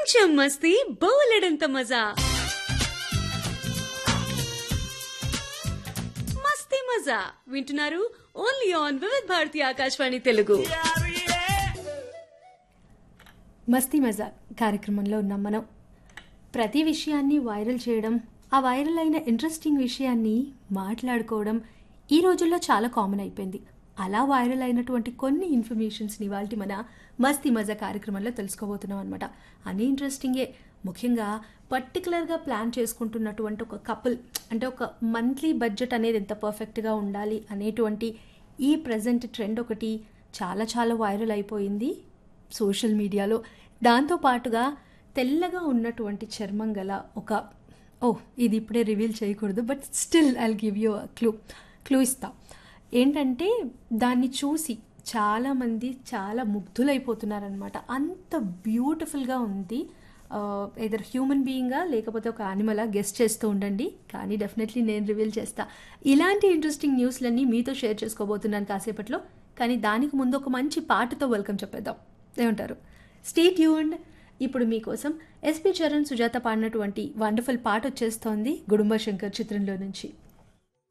కొంచెం మస్తీ బోలెడంత మజా మస్తీ మజా వింటున్నారు ఓన్లీ ఆన్ వివిధ్ భారతి ఆకాశవాణి తెలుగు మస్తీ మజా కార్యక్రమంలో ఉన్నాం మనం ప్రతి విషయాన్ని వైరల్ చేయడం ఆ వైరల్ అయిన ఇంట్రెస్టింగ్ విషయాన్ని మాట్లాడుకోవడం ఈ రోజుల్లో చాలా కామన్ అయిపోయింది అలా వైరల్ అయినటువంటి కొన్ని ఇన్ఫర్మేషన్స్ని వాళ్ళకి మన మస్తీ మజా కార్యక్రమంలో తెలుసుకోబోతున్నాం అనమాట అన్నీ ఇంట్రెస్టింగే ముఖ్యంగా పర్టికులర్గా ప్లాన్ చేసుకుంటున్నటువంటి ఒక కపుల్ అంటే ఒక మంత్లీ బడ్జెట్ అనేది ఎంత పర్ఫెక్ట్గా ఉండాలి అనేటువంటి ఈ ప్రజెంట్ ట్రెండ్ ఒకటి చాలా చాలా వైరల్ అయిపోయింది సోషల్ మీడియాలో దాంతో పాటుగా తెల్లగా ఉన్నటువంటి చర్మం గల ఒక ఓ ఇది ఇప్పుడే రివీల్ చేయకూడదు but still I'll give you clue clue ఇస్తా ఏంటంటే దాన్ని చూసి చాలామంది చాలా ముగ్ధులైపోతున్నారనమాట అంత బ్యూటిఫుల్గా ఉంది ఏదర్ హ్యూమన్ బీయింగా లేకపోతే ఒక యానిమలా గెస్ట్ చేస్తూ ఉండండి కానీ డెఫినెట్లీ నేను రివీల్ చేస్తా ఇలాంటి ఇంట్రెస్టింగ్ న్యూస్లన్నీ మీతో షేర్ చేసుకోబోతున్నాను కాసేపట్లో కానీ దానికి ముందు ఒక మంచి పాటతో వెల్కమ్ చెప్పేద్దాం ఏమంటారు స్టే ట్యూన్డ్ ఇప్పుడు మీకోసం ఎస్పి చరణ్ సుజాత పాడినటువంటి వండర్ఫుల్ పాట వచ్చేస్తోంది గుడుంబ శంకర్ చిత్రంలో నుంచి